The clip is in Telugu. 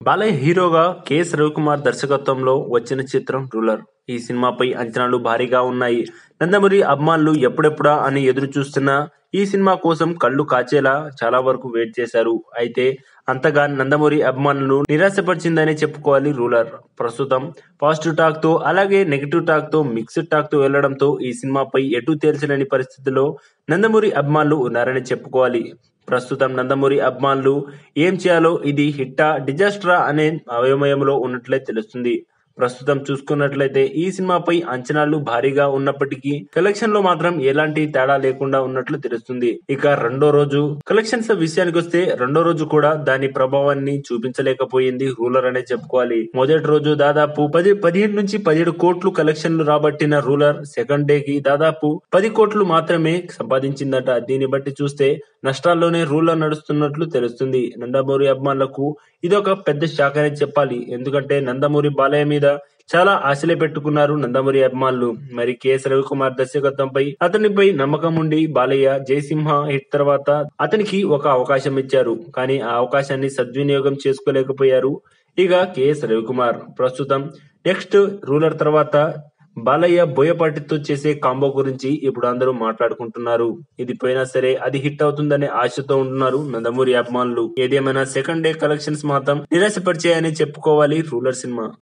బాలయ్య హీరోగా కెఎస్ రవికుమార్ దర్శకత్వంలో వచ్చిన చిత్రం రూలర్ ఈ సినిమాపై అంచనాలు భారీగా ఉన్నాయి నందమూరి అభిమానులు ఎప్పుడెప్పుడా అని ఎదురు చూస్తున్న ఈ సినిమా కోసం కళ్ళు కాచేలా చాలా వరకు వెయిట్ చేశారు అయితే అంతగా నందమూరి అభిమానులను నిరాశపరిచిందనే చెప్పుకోవాలి రూలర్ ప్రస్తుతం పాజిటివ్ టాక్ తో అలాగే నెగిటివ్ టాక్ తో మిక్స్డ్ టాక్ తో వెళ్లడంతో ఈ సినిమాపై ఎటు తేల్చలేని పరిస్థితిలో నందమూరి అభిమానులు ఉన్నారని చెప్పుకోవాలి ప్రస్తుతం నందమూరి అభిమానులు ఏం చేయాలో ఇది హిట్టా డిజాస్టరా అనే అయోమయంలో ఉన్నట్లే తెలుస్తుంది ప్రస్తుతం చూసుకున్నట్లయితే ఈ సినిమాపై అంచనాలు భారీగా ఉన్నప్పటికీ కలెక్షన్ లో మాత్రం ఎలాంటి తేడా లేకుండా ఉన్నట్లు తెలుస్తుంది ఇక రెండో రోజు కలెక్షన్స్ విషయానికి వస్తే రెండో రోజు కూడా దాని ప్రభావాన్ని చూపించలేకపోయింది రూలర్ అనే చెప్పుకోవాలి మొదటి రోజు దాదాపు పది పదిహేను నుంచి పదిహేడు కోట్లు కలెక్షన్లు రాబట్టిన రూలర్ సెకండ్ డే కి దాదాపు పది కోట్లు మాత్రమే సంపాదించిందట దీన్ని బట్టి చూస్తే నష్టాల్లోనే రూలర్ నడుస్తున్నట్లు తెలుస్తుంది నందమూరి అభిమానులకు ఇదొక పెద్ద షాక్ అనే చెప్పాలి ఎందుకంటే నందమూరి బాలయ్య మీద చాలా ఆశలే పెట్టుకున్నారు నందమూరి అభిమానులు మరి కెఎస్ రవికుమార్ దర్శకత్వంపై అతనిపై నమ్మకం ఉండి బాలయ్య జయసింహ హిట్ తర్వాత అతనికి ఒక అవకాశం ఇచ్చారు కానీ ఆ అవకాశాన్ని సద్వినియోగం చేసుకోలేకపోయారు ఇక కెఎస్ రవికుమార్ ప్రస్తుతం నెక్స్ట్ రూలర్ తర్వాత బాలయ్య బోయపాటితో చేసే కాంబో గురించి ఇప్పుడు అందరూ మాట్లాడుకుంటున్నారు ఇది పోయినా సరే అది హిట్ అవుతుందనే ఆశతో ఉంటున్నారు నందమూరి అభిమానులు ఏదేమైనా సెకండ్ డే కలెక్షన్స్ మాత్రం నిరాశపరిచాయని చెప్పుకోవాలి రూలర్ సినిమా